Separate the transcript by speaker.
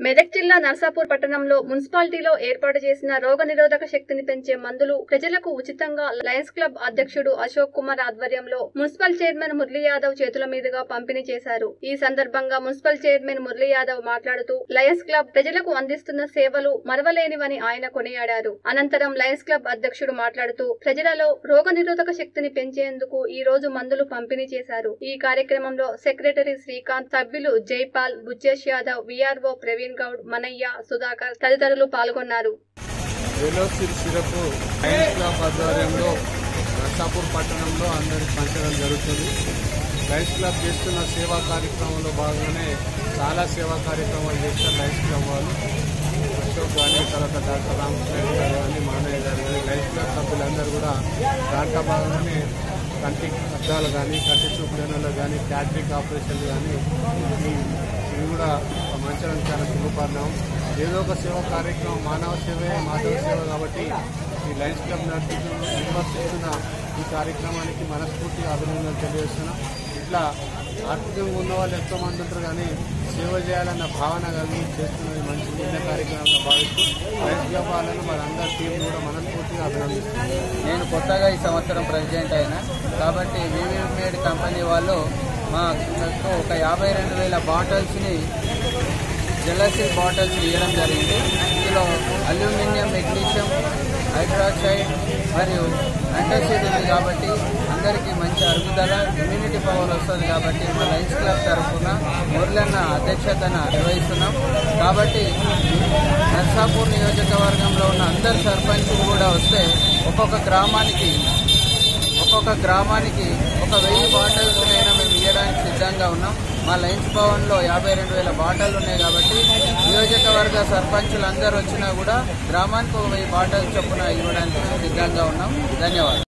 Speaker 1: మెదక్ జిల్లా నర్సాపూర్ పట్టణంలో మున్సిపాలిటీలో ఏర్పాటు చేసిన రోగ నిరోధక శక్తిని పెంచే మందులు ప్రజలకు ఉచితంగా లయన్స్ క్లబ్ అధ్యక్షుడు అశోక్ కుమార్ ఆధ్వర్యంలో మున్సిపల్ చైర్మన్ మురళీ యాదవ్ చేతుల మీదుగా పంపిణీ చేశారు ఈ సందర్భంగా మున్సిపల్ చైర్మన్ మురళీ యాదవ్ మాట్లాడుతూ లయన్స్ క్లబ్ ప్రజలకు అందిస్తున్న సేవలు మరవలేనివని ఆయన కొనియాడారు అనంతరం లయన్స్ క్లబ్ అధ్యక్షుడు మాట్లాడుతూ ప్రజలలో రోగ నిరోధక శక్తిని పెంచేందుకు ఈ రోజు మందులు పంపిణీ చేశారు ఈ కార్యక్రమంలో సెక్రటరీ శ్రీకాంత్ సభ్యులు జైపాల్ బుజ్జేష్ యాదవ్ విఆర్ఓ ప్రవీణ్ గౌడ్ మనయ్య సుధాకర్ తదితరులు పాల్గొన్నారు
Speaker 2: వెలోసిల్ సిరప్ లయన్స్ క్లబ్ ఆధ్వర్యంలో నర్సాపూర్ పట్టణంలో అందరికి పంచడం జరుగుతుంది లయన్స్ క్లబ్ చేస్తున్న సేవా కార్యక్రమంలో భాగంగానే చాలా సేవా కార్యక్రమాలు చేస్తారు లయన్స్ క్లబ్ వాళ్ళు అశోక్ కానీ తర్వాత డాక్టర్ రామకృష్ణ గారు కానీ మానయ్య గారు కానీ లయన్స్ క్లబ్ సభ్యులందరూ కూడా దాంట్లో భాగంగానే కంటి అద్దాలు కానీ కంటి చూపులను కానీ క్యాట్రిక్ ఆపరేషన్లు కానీ ఈ- ఇవి కూడా మంచడం చాలా శుభపరిణామం ఏదో ఒక సేవా కార్యక్రమం మానవ సేవే మాధవ సేవ కాబట్టి ఈ లయన్స్ క్లబ్ నడుపుతున్న నిర్వర్తిస్తున్న ఈ కార్యక్రమానికి మనస్ఫూర్తిగా అభినందనలు తెలియజేస్తున్నాం ఇట్లా ఆర్థికంగా ఉన్న వాళ్ళు ఎంతో మంది ఉంటారు కానీ సేవ చేయాలన్న భావన కలిగి చేస్తున్నది మంచి చిన్న కార్యక్రమంగా భావిస్తూ లయన్స్ క్లబ్ వాళ్ళను మనందరి టీం కూడా మనస్ఫూర్తిగా అభినందిస్తున్నాం
Speaker 3: నేను కొత్తగా ఈ సంవత్సరం ప్రెసిడెంట్ అయినా కాబట్టి వివి మేడ్ కంపెనీ వాళ్ళు మాకు ఒక యాభై రెండు వేల బాటిల్స్ని జెలసిల్ బాటిల్స్ ఇవ్వడం జరిగింది ఇందులో అల్యూమినియం మెగ్నీషియం హైడ్రాక్సైడ్ మరియు యాంటాసిడ్ ఉంది కాబట్టి అందరికీ మంచి అరుగుదల ఇమ్యూనిటీ పవర్ వస్తుంది కాబట్టి మా లయన్స్ క్లబ్ తరఫున మురళన్న అధ్యక్షతన నిర్వహిస్తున్నాం కాబట్టి నర్సాపూర్ నియోజకవర్గంలో ఉన్న అందరు సర్పంచులు కూడా వస్తే ఒక్కొక్క గ్రామానికి ఒక్కొక్క గ్రామానికి ఒక వెయ్యి బాటిల్స్ అయినా మేము ఇవ్వడానికి సిద్ధంగా ఉన్నాం మా లయన్స్ భవన్లో యాభై రెండు వేల బాటిల్ ఉన్నాయి కాబట్టి నియోజకవర్గ సర్పంచులు అందరూ వచ్చినా కూడా గ్రామానికి ఒక వెయ్యి బాటిల్స్ చొప్పున ఇవ్వడానికి మేము సిద్ధంగా ఉన్నాం ధన్యవాదాలు